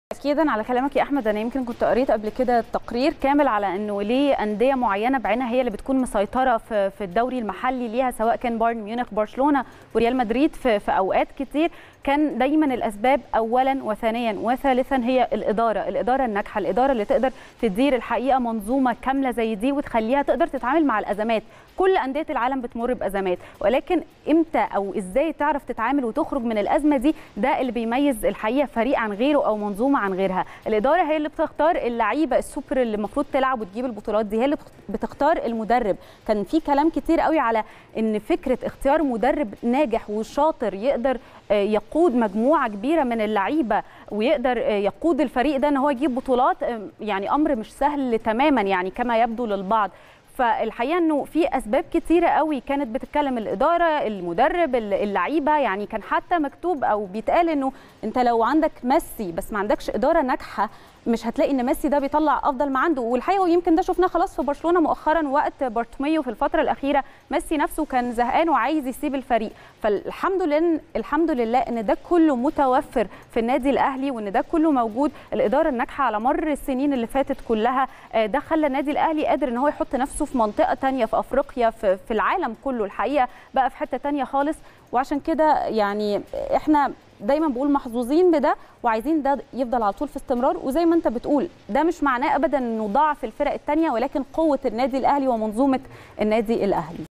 تاكيدا على كلامك يا احمد انا يمكن كنت قريت قبل كده تقرير كامل على انه ليه انديه معينه بعينها هي اللي بتكون مسيطره في في الدوري المحلي ليها سواء كان بايرن ميونخ برشلونه وريال مدريد في, في اوقات كتير كان دايما الاسباب اولا وثانيا وثالثا هي الاداره الاداره الناجحه الاداره اللي تقدر تدير الحقيقه منظومه كامله زي دي وتخليها تقدر تتعامل مع الازمات كل انديه العالم بتمر بازمات ولكن امتى او ازاي تعرف تتعامل وتخرج من الازمه دي ده اللي بيميز الحقيقه فريق عن غيره او منظومه عن غيرها الاداره هي اللي بتختار اللعيبه السوبر اللي المفروض تلعب وتجيب البطولات دي هي اللي بتختار المدرب كان في كلام كتير قوي على ان فكره اختيار مدرب ناجح وشاطر يقدر يقود مجموعه كبيره من اللعيبه ويقدر يقود الفريق ده ان هو يجيب بطولات يعني امر مش سهل تماما يعني كما يبدو للبعض فالحقيقه انه في اسباب كتيره قوي كانت بتتكلم الاداره المدرب اللعيبه يعني كان حتى مكتوب او بيتقال انه انت لو عندك ميسي بس ما عندكش اداره ناجحه مش هتلاقي ان ميسي ده بيطلع افضل ما عنده والحقيقه ويمكن ده شفناه خلاص في برشلونه مؤخرا وقت بارتوميو في الفتره الاخيره ميسي نفسه كان زهقان وعايز يسيب الفريق فالحمد لله الحمد لله ان ده كله متوفر في النادي الاهلي وان ده كله موجود الاداره الناجحه على مر السنين اللي فاتت كلها ده خلى النادي الاهلي قادر ان هو يحط نفسه في منطقه تانية في افريقيا في, في العالم كله الحقيقه بقى في حته تانية خالص وعشان كده يعني احنا دايما بقول محظوظين بده وعايزين ده يفضل على طول في استمرار وزي ما انت بتقول ده مش معناه ابدا انه ضعف الفرق الثانيه ولكن قوه النادي الاهلي ومنظومه النادي الاهلي